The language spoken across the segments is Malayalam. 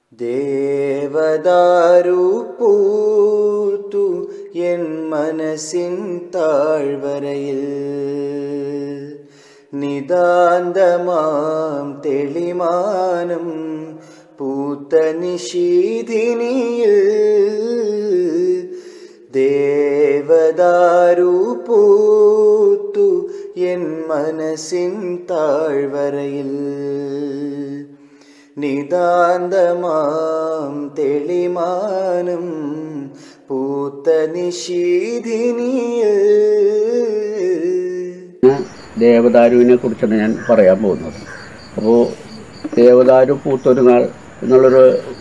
ദേവദാരു പൂത്തു എൻ മനസ്സിൻ താഴ്വരയിൽ നിതാന്തമാം തെളിമാനം പൂത്ത നിശീതിനിയിൽ ദേവദാരു പൂത്തു എൻ മനസ്സിൻ താഴ്വരയിൽ നിതാന്തമാം തെളിമാനം പൂത്ത നിശീതിനിയിൽ ദേവദാരുവിനെ കുറിച്ചാണ് ഞാൻ പറയാൻ പോകുന്നത് അപ്പോൾ ദേവദാരു പൂത്തൊരു നാൾ എന്നുള്ളൊരു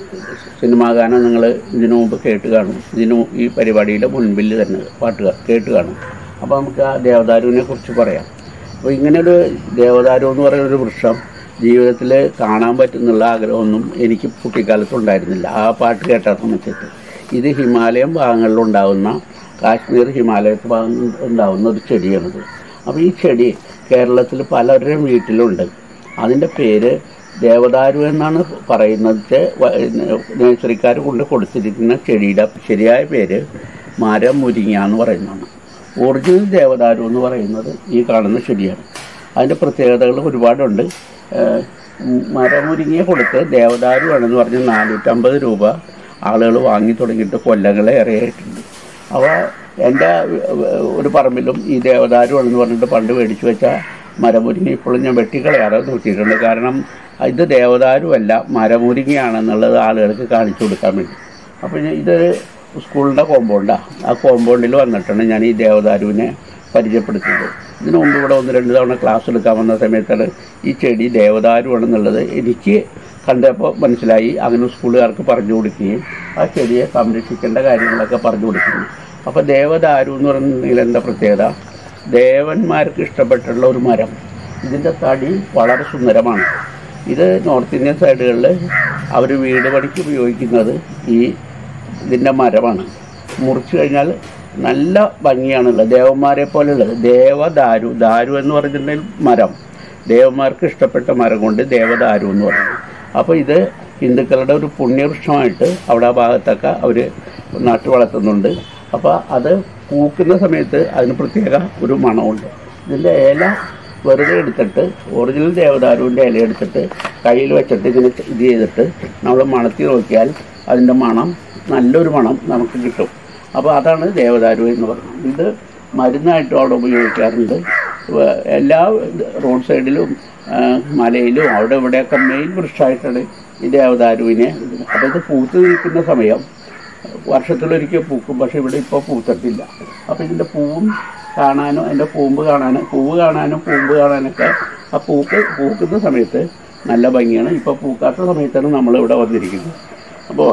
സിനിമാ ഗാനം നിങ്ങൾ ഇതിനു മുമ്പ് കേട്ട് കാണും ഇതിനു ഈ പരിപാടിയുടെ മുൻപിൽ തന്നെ പാട്ട് കേട്ട് കാണും അപ്പോൾ നമുക്ക് ആ ദേവദാരുവിനെ കുറിച്ച് പറയാം അപ്പോൾ ഇങ്ങനൊരു ദേവദാരു എന്ന് പറയുന്ന ഒരു വൃക്ഷം ജീവിതത്തിൽ കാണാൻ പറ്റുന്നുള്ള ആഗ്രഹമൊന്നും എനിക്ക് കുട്ടിക്കാലത്ത് ഉണ്ടായിരുന്നില്ല ആ പാട്ട് കേട്ട സമയത്ത് ഇത് ഹിമാലയം ഭാഗങ്ങളിലുണ്ടാകുന്ന കാശ്മീർ ഹിമാലയത്ത് ഭാഗം ഉണ്ടാകുന്ന ഒരു ചെടിയാണിത് അപ്പോൾ ഈ ചെടി കേരളത്തിൽ പലരുടെയും വീട്ടിലുണ്ട് അതിൻ്റെ പേര് ദേവദാരു എന്നാണ് പറയുന്നത് നേഴ്സറിക്കാർ കൊണ്ട് കൊടുത്തിരിക്കുന്ന ചെടിയുടെ ശരിയായ പേര് മരം മുരിങ്ങ എന്ന് പറയുന്നതാണ് ഒറിജിനൽ ദേവദാരു എന്ന് പറയുന്നത് ഈ കാണുന്ന ചെടിയാണ് അതിൻ്റെ പ്രത്യേകതകൾ ഒരുപാടുണ്ട് ഏഹ് മരമുരിങ്ങയെ കൊടുത്ത് ദേവദാരു ആണെന്ന് പറഞ്ഞ് നാനൂറ്റമ്പത് രൂപ ആളുകൾ വാങ്ങി തുടങ്ങിയിട്ട് കൊല്ലങ്ങളെ ഏറെയായിട്ടുണ്ട് അപ്പോൾ എൻ്റെ ഒരു പറമ്പിലും ഈ ദേവദാരു ആണെന്ന് പറഞ്ഞിട്ട് പണ്ട് മേടിച്ചു വെച്ച മരമുരിങ്ങ ഇപ്പോഴും ഞാൻ വെട്ടിക്കളയാതെ നോക്കിയിട്ടുണ്ട് കാരണം ഇത് ദേവദാരു അല്ല മരമുരിങ്ങയാണെന്നുള്ളത് ആളുകൾക്ക് കാണിച്ചു കൊടുക്കാൻ വേണ്ടി അപ്പോൾ ഞാൻ ഇതൊരു സ്കൂളിൻ്റെ കോമ്പൗണ്ടാണ് ആ കോമ്പൗണ്ടിൽ വന്നിട്ടാണ് ഞാൻ ഈ ദേവദാരുവിനെ പരിചയപ്പെടുത്തുന്നത് ഇതിനു മുമ്പ് ഇവിടെ ഒന്ന് രണ്ട് തവണ ക്ലാസ് എടുക്കാൻ വന്ന സമയത്താണ് ഈ ചെടി ദേവദാരുവാണെന്നുള്ളത് എനിക്ക് കണ്ടപ്പോൾ മനസ്സിലായി അങ്ങനെ സ്കൂളുകാർക്ക് പറഞ്ഞു കൊടുക്കുകയും ആ ചെടിയെ സംരക്ഷിക്കേണ്ട കാര്യങ്ങളൊക്കെ പറഞ്ഞു കൊടുക്കുന്നു അപ്പോൾ ദേവദാരു എന്ന് പറയുന്നതിൽ എന്താ പ്രത്യേകത ദേവന്മാർക്ക് ഇഷ്ടപ്പെട്ടുള്ള ഒരു മരം ഇതിൻ്റെ തടി വളരെ സുന്ദരമാണ് ഇത് നോർത്ത് ഇന്ത്യൻ സൈഡുകളിൽ അവർ വീട് പണിക്ക് ഉപയോഗിക്കുന്നത് ഈ ഇതിൻ്റെ മരമാണ് മുറിച്ച് കഴിഞ്ഞാൽ നല്ല ഭംഗിയാണുള്ളത് ദേവന്മാരെ പോലെയുള്ളത് ദേവദാരു ദാരു എന്ന് പറഞ്ഞിട്ടുണ്ടെങ്കിൽ മരം ദേവന്മാർക്ക് ഇഷ്ടപ്പെട്ട മരം കൊണ്ട് ദേവദാരു എന്ന് പറയുന്നു അപ്പോൾ ഇത് ഹിന്ദുക്കളുടെ ഒരു പുണ്യവൃക്ഷമായിട്ട് അവിടെ ആ ഭാഗത്തൊക്കെ അവർ നട്ടു വളർത്തുന്നുണ്ട് അപ്പോൾ അത് പൂക്കുന്ന സമയത്ത് അതിന് പ്രത്യേക ഒരു മണമുണ്ട് ഇതിൻ്റെ ഇല വെറുതെ എടുത്തിട്ട് ഒറിജിനൽ ദേവദാരുവിൻ്റെ ഇല എടുത്തിട്ട് കയ്യിൽ വെച്ചിട്ട് ഇങ്ങനെ ഇത് ചെയ്തിട്ട് നമ്മൾ മണത്തി നോക്കിയാൽ അതിൻ്റെ മണം നല്ലൊരു മണം നമുക്ക് കിട്ടും അപ്പോൾ അതാണ് ദേവദാരു എന്ന് പറയുന്നത് ഇത് മരുന്നായിട്ടും അവിടെ ഉപയോഗിക്കാറുണ്ട് വ- എല്ലാ റോഡ് സൈഡിലും ആ, മലയിലും അവിടെ ഇവിടെയൊക്കെ മെയിൻ വൃക്ഷമായിട്ടാണ് ഈ ദേവദാരുവിനെ അപ്പോൾ ഇത് പൂത്ത് നിൽക്കുന്ന സമയം വർഷത്തിലൊരിക്കൽ പൂക്കും പക്ഷേ ഇവിടെ ഇപ്പോൾ പൂത്തിട്ടില്ല അപ്പോൾ ഇതിൻ്റെ പൂവും കാണാനും അതിൻ്റെ പൂമ്പ് കാണാനും പൂവ് കാണാനും പൂമ്പ് കാണാനൊക്കെ ആ പൂക്ക് പൂക്കുന്ന സമയത്ത് നല്ല ഭംഗിയാണ് ഇപ്പോൾ പൂക്കാത്ത സമയത്താണ് നമ്മളിവിടെ വന്നിരിക്കുന്നത് അപ്പോൾ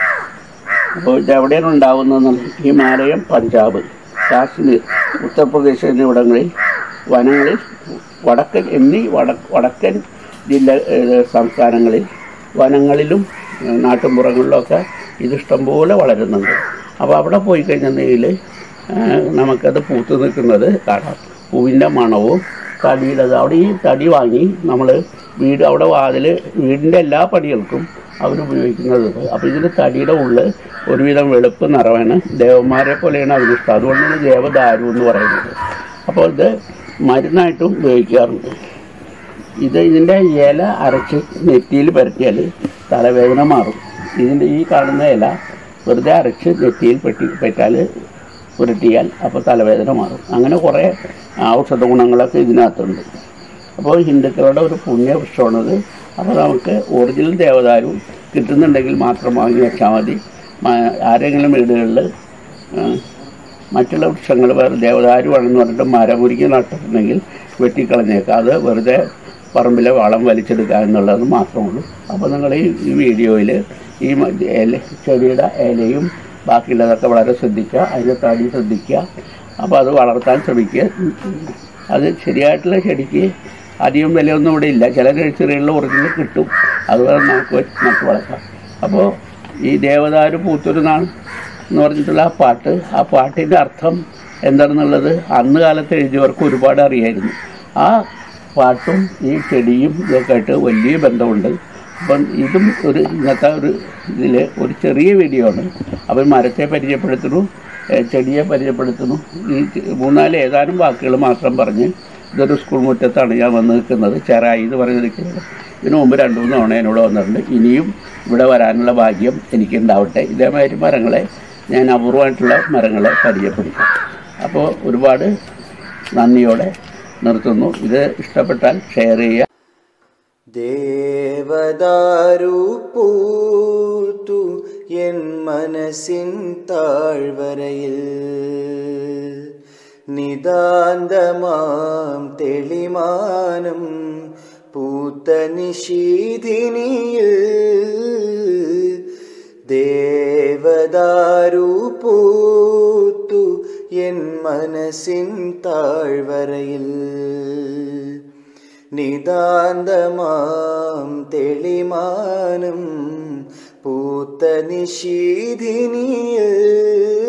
അപ്പോൾ ഇത് എവിടെയാണ് ഉണ്ടാകുന്നത് ഹിമാലയം പഞ്ചാബ് കാശ്മീർ ഉത്തർപ്രദേശ് എന്നിവിടങ്ങളിൽ വനങ്ങളിൽ വടക്കൻ എന്നീ വട വടക്കൻ ജില്ല ഏഹ് സംസ്ഥാനങ്ങളിൽ വനങ്ങളിലും ഏഹ് നാട്ടുമ്പുറങ്ങളിലൊക്കെ ഇത് ഇഷ്ടംപോലെ വളരുന്നുണ്ട് അപ്പോൾ അവിടെ പോയി കഴിഞ്ഞിട്ടുണ്ടെങ്കിൽ നമുക്കത് പൂത്ത് നിൽക്കുന്നത് കാണാം പൂവിൻ്റെ മണവും തടിയുടെ അവിടെ ഈ തടി വാങ്ങി നമ്മൾ വീട് അവിടെ വാതിൽ വീടിൻ്റെ എല്ലാ പണികൾക്കും അവർ ഉപയോഗിക്കുന്നത് അപ്പോൾ ഇതിൻ്റെ തടിയുടെ ഉള്ളിൽ ഒരുവിധം വെളുപ്പ് നിറവാണ് ദേവന്മാരെ പോലെയാണ് അതിനിഷ്ടം അതുകൊണ്ടാണ് ദേവദാരു എന്ന് പറയുന്നത് അപ്പോൾ ഇത് മരുന്നായിട്ടും ഉപയോഗിക്കാറുണ്ട് ഇത് ഇതിൻ്റെ ഇല അരച്ച് നെറ്റിയിൽ പരത്തിയാൽ തലവേദന മാറും ഇതിൻ്റെ ഈ കാണുന്ന ഇല വെറുതെ അരച്ച് നെറ്റിയിൽ പെട്ടി പറ്റാൽ പുരട്ടിയാൽ അപ്പോൾ തലവേദന മാറും അങ്ങനെ കുറേ ഔഷധ ഗുണങ്ങളൊക്കെ ഇതിനകത്തുണ്ട് അപ്പോൾ ഹിന്ദുക്കളുടെ ഒരു പുണ്യവൃക്ഷമാണത് അപ്പോൾ നമുക്ക് ഒറിജിനൽ ദേവദാരു കിട്ടുന്നുണ്ടെങ്കിൽ മാത്രം വാങ്ങി വെച്ചാൽ മതി മ- ആരെങ്കിലും വീടുകളിൽ മറ്റുള്ള വൃക്ഷങ്ങൾ വേറെ ദേവദാരു ആണെന്ന് പറഞ്ഞിട്ട് മരമുരിക്ക് നട്ടിട്ടുണ്ടെങ്കിൽ വെട്ടിക്കളഞ്ഞേക്കാം അത് വെറുതെ പറമ്പിലെ വളം വലിച്ചെടുക്കുക എന്നുള്ളത് മാത്രമേ ഉള്ളൂ അപ്പോൾ നിങ്ങൾ ഈ ഈ വീഡിയോയിൽ ഈ മ- ഇല ചെടിയുടെ ഇലയും ബാക്കിയുള്ളതൊക്കെ വളരെ ശ്രദ്ധിക്കുക അതിൻ്റെ തടി ശ്രദ്ധിക്കുക അപ്പോൾ അത് വളർത്താൻ ശ്രമിക്കുക അത് ശരിയായിട്ടുള്ള ചെടിക്ക് അധികം വിലയൊന്നും ഇവിടെ ഇല്ല ചില നഴ്സറികളിൽ ഒറിജിനൽ കിട്ടും അതുപോലെ നമുക്ക് വെച്ച് നട്ട് വളർത്താം അപ്പോൾ ഈ ദേവദാരു പൂത്തൊരു നാൾ എന്ന് പറഞ്ഞിട്ടുള്ള ആ പാട്ട് ആ പാട്ടിൻ്റെ അർത്ഥം എന്താണെന്നുള്ളത് അന്ന് കാലത്ത് എഴുതിയവർക്ക് ഒരുപാട് അറിയായിരുന്നു ആ പാട്ടും ഈ ചെടിയും ഇതൊക്കെ ആയിട്ട് വലിയ ബന്ധമുണ്ട് അപ്പം ഇതും ഒരു ഇന്നത്തെ ഒരു ഇതിൽ ഒരു ചെറിയ വീഡിയോ ആണ് അവൻ മരത്തെ പരിചയപ്പെടുത്തുന്നു ഏഹ് ചെടിയെ പരിചയപ്പെടുത്തുന്നു ഈ ചെ- മൂന്നാല് ഏതാനും വാക്കുകൾ മാത്രം പറഞ്ഞ് ഇതൊരു സ്കൂൾ മുറ്റത്താണ് ഞാൻ വന്ന് നിൽക്കുന്നത് ചെറായി എന്ന് പറഞ്ഞ് നിൽക്കുന്നത് ഇതിനു മുമ്പ് രണ്ട് മൂന്ന് തവണ എന്നോട് വന്നിട്ടുണ്ട് ഇനിയും ഇവിടെ വരാനുള്ള ഭാഗ്യം എനിക്കുണ്ടാവട്ടെ ഇതേമാതിരി മരങ്ങളെ ഞാൻ അപൂർവമായിട്ടുള്ള മരങ്ങളെ പരിചയപ്പെടുത്തും അപ്പോൾ ഒരുപാട് നന്ദിയോടെ നിർത്തുന്നു ഇത് ഇഷ്ടപ്പെട്ടാൽ ഷെയർ ചെയ്യുക ദേവദാരു പൂത്തു എൻ മനസ്സിൻ താഴ്വരയിൽ നിതാന്തമാം തെളിമാനം പൂത്ത നിശീതിനിയിൽ ദേവദാരു പൂത്തു എൻ മനസ്സിൻ താഴ്വരയിൽ നിതാന്തമാം തെളിമാനം പൂത്ത നിശീധിനിയിൽ